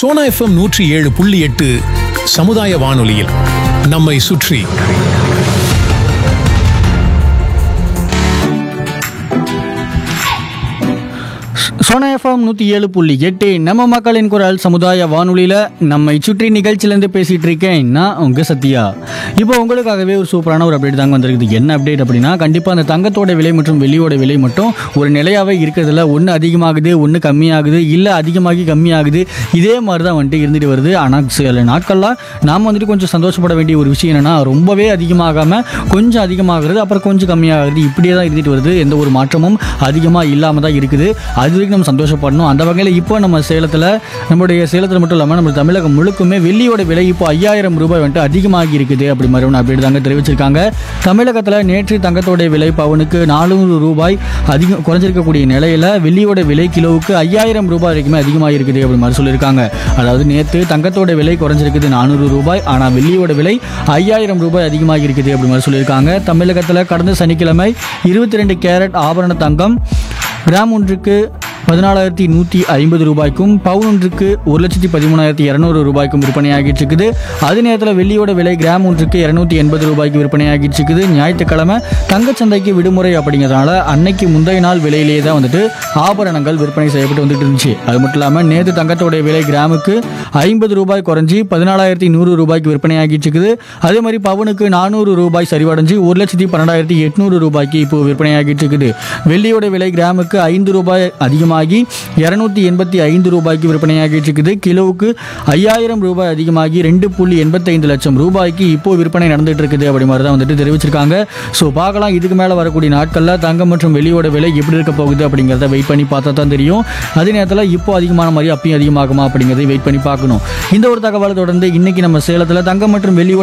Sona FM நூற்றி ஏழு புள்ளி எட்டு சமுதாய வானொலியில் நம்மை சுற்றி சோனா எஃப்எம் நூற்றி ஏழு புள்ளி எட்டு நம்ம மக்களின் குரல் சமுதாய வானொலியில் நம்மை சுற்றி நிகழ்ச்சியிலேருந்து பேசிகிட்டு இருக்கேன் நான் உங்கள் சத்யா இப்போ உங்களுக்காகவே ஒரு சூப்பரான ஒரு அப்டேட் தாங்க வந்திருக்குது என்ன அப்டேட் அப்படின்னா கண்டிப்பாக அந்த தங்கத்தோட விலை மற்றும் வெள்ளியோட விலை மட்டும் ஒரு நிலையாகவே இருக்கிறதுல ஒன்று அதிகமாகுது ஒன்று கம்மியாகுது இல்லை அதிகமாகி கம்மியாகுது இதே மாதிரி தான் வந்துட்டு இருந்துட்டு வருது ஆனால் சில நாட்கள்லாம் நாம் வந்துட்டு கொஞ்சம் சந்தோஷப்பட வேண்டிய ஒரு விஷயம் என்னென்னா ரொம்பவே அதிகமாகாமல் கொஞ்சம் அதிகமாகிறது அப்புறம் கொஞ்சம் கம்மியாகிறது இப்படியே தான் இருந்துட்டு வருது எந்த ஒரு மாற்றமும் அதிகமாக இல்லாமல் தான் இருக்குது அது வரைக்கும் நம்ம சந்தோஷப்படணும் அந்த வகையில் இப்போ நம்ம சேலத்தில் நம்மளுடைய சேலத்தில் மட்டும் இல்லாமல் நம்ம தமிழகம் முழுக்குமே வெள்ளியோட விலை இப்போ ஐயாயிரம் ரூபாய் வந்துட்டு அதிகமாகி இருக்குது அப்படி மாதிரி ஒன்று அப்படி தாங்க தெரிவிச்சிருக்காங்க தமிழகத்தில் நேற்று தங்கத்தோடைய விலை பவுனுக்கு நானூறு ரூபாய் அதிகம் குறைஞ்சிருக்கக்கூடிய நிலையில் வெள்ளியோட விலை கிலோவுக்கு ஐயாயிரம் ரூபாய் வரைக்குமே அதிகமாக இருக்குது அப்படி மாதிரி சொல்லியிருக்காங்க அதாவது நேற்று தங்கத்தோட விலை குறைஞ்சிருக்குது நானூறு ரூபாய் ஆனால் வெள்ளியோட விலை ஐயாயிரம் ரூபாய் அதிகமாக இருக்குது அப்படி மாதிரி சொல்லியிருக்காங்க தமிழகத்தில் கடந்த சனிக்கிழமை இருபத்தி ரெண்டு கேரட் ஆபரண தங்கம் கிராம் ஒன்றுக்கு பதினாலாயிரத்தி நூற்றி ஐம்பது ரூபாய்க்கும் பவுன் ஒன்றுக்கு ஒரு லட்சத்தி பதிமூணாயிரத்தி இரநூறு ரூபாய்க்கும் விற்பனையாகிட்டு இருக்குது அதே நேரத்தில் வெள்ளியோட விலை கிராம் ஒன்றுக்கு இரநூத்தி எண்பது ரூபாய்க்கு விற்பனையாகிட்டு இருக்குது ஞாயிற்றுக்கிழமை தங்கச்சந்தைக்கு விடுமுறை அப்படிங்கிறதுனால அன்னைக்கு முந்தைய நாள் விலையிலேயே தான் வந்துட்டு ஆபரணங்கள் விற்பனை செய்யப்பட்டு வந்துட்டு இருந்துச்சு அது மட்டும் இல்லாமல் நேற்று தங்கத்தோடைய விலை கிராமுக்கு ஐம்பது ரூபாய் குறைஞ்சி பதினாலாயிரத்தி நூறு ரூபாய்க்கு விற்பனையாகிட்டு இருக்குது அதே மாதிரி பவுனுக்கு நானூறு ரூபாய் சரிவடைஞ்சு ஒரு லட்சத்தி பன்னெண்டாயிரத்தி எட்நூறு ரூபாய்க்கு இப்போ விற்பனையாகிட்டு இருக்குது வெள்ளியோட விலை கிராமுக்கு ஐந்து ரூபாய் அதிகமாகி இரநூத்தி எண்பத்தி ஐந்து ரூபாய்க்கு விற்பனையாகிட்டு இருக்குது கிலோவுக்கு ஐயாயிரம் ரூபாய் அதிகமாகி ரெண்டு புள்ளி எண்பத்தைந்து லட்சம் ரூபாய்க்கு இப்போ விற்பனை நடந்துட்டு இருக்குது அப்படி மாதிரி தான் வந்துட்டு தெரிவிச்சிருக்காங்க ஸோ பார்க்கலாம் இதுக்கு மேலே வரக்கூடிய நாட்களில் தங்கம் மற்றும் வெள்ளியோட விலை எப்படி இருக்க போகுது அப்படிங்கிறத வெயிட் பண்ணி பார்த்தா தான் தெரியும் அதே நேரத்தில் இப்போ அதிகமான மாதிரி அப்பயும் அதிகமாகுமா அப்படிங்கிறதை வெயிட் பண்ணி பார்க்கணும் இந்த ஒரு தகவலை தொடர்ந்து இன்னைக்கு நம்ம சேலத்தில் தங்கம் மற்றும் வெள்ளியோட